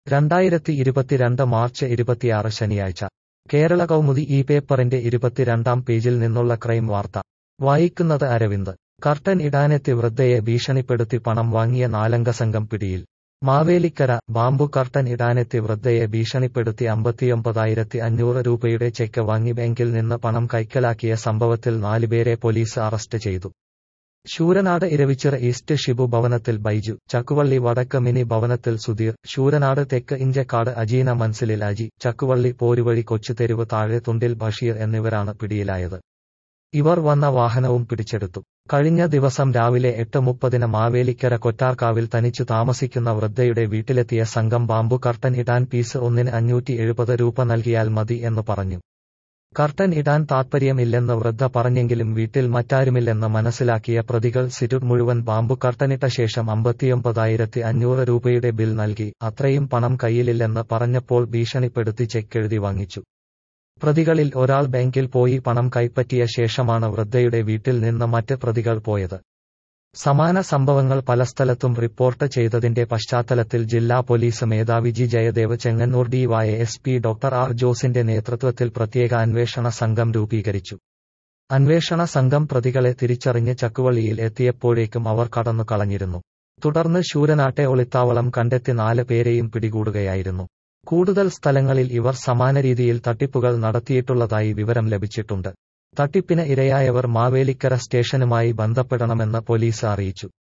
രണ്ടായിരത്തി ഇരുപത്തിരണ്ട് മാർച്ച് ഇരുപത്തിയാറ് ശനിയാഴ്ച കേരള കൗമുദി ഈ പേപ്പറിന്റെ ഇരുപത്തിരണ്ടാം പേജിൽ നിന്നുള്ള ക്രൈം വാർത്ത വായിക്കുന്നത് അരവിന്ദ് കർട്ടൻ ഇടാനെത്തി വൃദ്ധയെ ഭീഷണിപ്പെടുത്തി പണം വാങ്ങിയ നാലംഗ സംഘം പിടിയിൽ മാവേലിക്കര ബാംബു കർട്ടൻ ഇടാനെത്തി വൃദ്ധയെ ഭീഷണിപ്പെടുത്തി അമ്പത്തിയൊമ്പതായിരത്തി അഞ്ഞൂറ് രൂപയുടെ ചെക്ക് വാങ്ങി ബാങ്കിൽ നിന്ന് പണം കൈക്കലാക്കിയ സംഭവത്തിൽ നാലുപേരെ പോലീസ് അറസ്റ്റ് ചെയ്തു ശൂരനാട് ഇരവിച്ചിറ ഈസ്റ്റ് ഷിബു ഭവനത്തിൽ ബൈജു ചക്കുവള്ളി വടക്ക് മിനി ഭവനത്തിൽ സുധീർ ശൂരനാട് തെക്ക് ഇഞ്ചക്കാട് അജീന മൻസിലിൽ അജി ചക്കുവള്ളി പോരുവഴി കൊച്ചുതെരുവ് താഴെ തുണ്ടിൽ ബഷീർ എന്നിവരാണ് പിടിയിലായത് ഇവർ വന്ന വാഹനവും പിടിച്ചെടുത്തു കഴിഞ്ഞ ദിവസം രാവിലെ എട്ട് മുപ്പതിന് മാവേലിക്കര കൊറ്റാർക്കാവിൽ തനിച്ചു താമസിക്കുന്ന വൃദ്ധയുടെ വീട്ടിലെത്തിയ സംഘം ബാംബു കർട്ടൻ ഇടാൻ പീസ് ഒന്നിന് അഞ്ഞൂറ്റി എഴുപത് രൂപ നൽകിയാൽ മതി എന്ന് പറഞ്ഞു കർട്ടൻ ഇടാൻ താത്പര്യമില്ലെന്ന് വൃദ്ധ പറഞ്ഞെങ്കിലും വീട്ടിൽ മറ്റാരുമില്ലെന്ന് മനസ്സിലാക്കിയ പ്രതികൾ സിറ്റുർ മുഴുവൻ ബാംബു കർട്ടനിട്ട ശേഷം അമ്പത്തിയൊമ്പതായിരത്തി അഞ്ഞൂറ് രൂപയുടെ ബിൽ നൽകി അത്രയും പണം കയ്യിലില്ലെന്ന് പറഞ്ഞപ്പോൾ ഭീഷണിപ്പെടുത്തി ചെക്ക് എഴുതി വാങ്ങിച്ചു പ്രതികളിൽ ഒരാൾ ബാങ്കിൽ പോയി പണം കൈപ്പറ്റിയ ശേഷമാണ് വൃദ്ധയുടെ വീട്ടിൽ നിന്ന് മറ്റ് പ്രതികൾ പോയത് സമാന സംഭവങ്ങൾ പല സ്ഥലത്തും റിപ്പോർട്ട് ചെയ്തതിന്റെ പശ്ചാത്തലത്തിൽ ജില്ലാ പോലീസ് മേധാവി G Jayadev Chengannur DY S P doctor R ജോസിന്റെ നേതൃത്വത്തിൽ പ്രത്യേക അന്വേഷണ സംഘം രൂപീകരിച്ചു അന്വേഷണ സംഘം പ്രതികളെ തിരിച്ചറിഞ്ഞ് ചക്കുവള്ളിയിൽ എത്തിയപ്പോഴേക്കും അവർ കടന്നു കളഞ്ഞിരുന്നു തുടർന്ന് ശൂരനാട്ടെ ഒളിത്താവളം കണ്ടെത്തി നാല് പേരെയും പിടികൂടുകയായിരുന്നു കൂടുതൽ സ്ഥലങ്ങളിൽ ഇവർ സമാന രീതിയിൽ തട്ടിപ്പുകൾ നടത്തിയിട്ടുള്ളതായി വിവരം ലഭിച്ചിട്ടുണ്ട് തട്ടിപ്പിന് ഇരയായവർ മാവേലിക്കര സ്റ്റേഷനുമായി ബന്ധപ്പെടണമെന്ന് പോലീസ് അറിയിച്ചു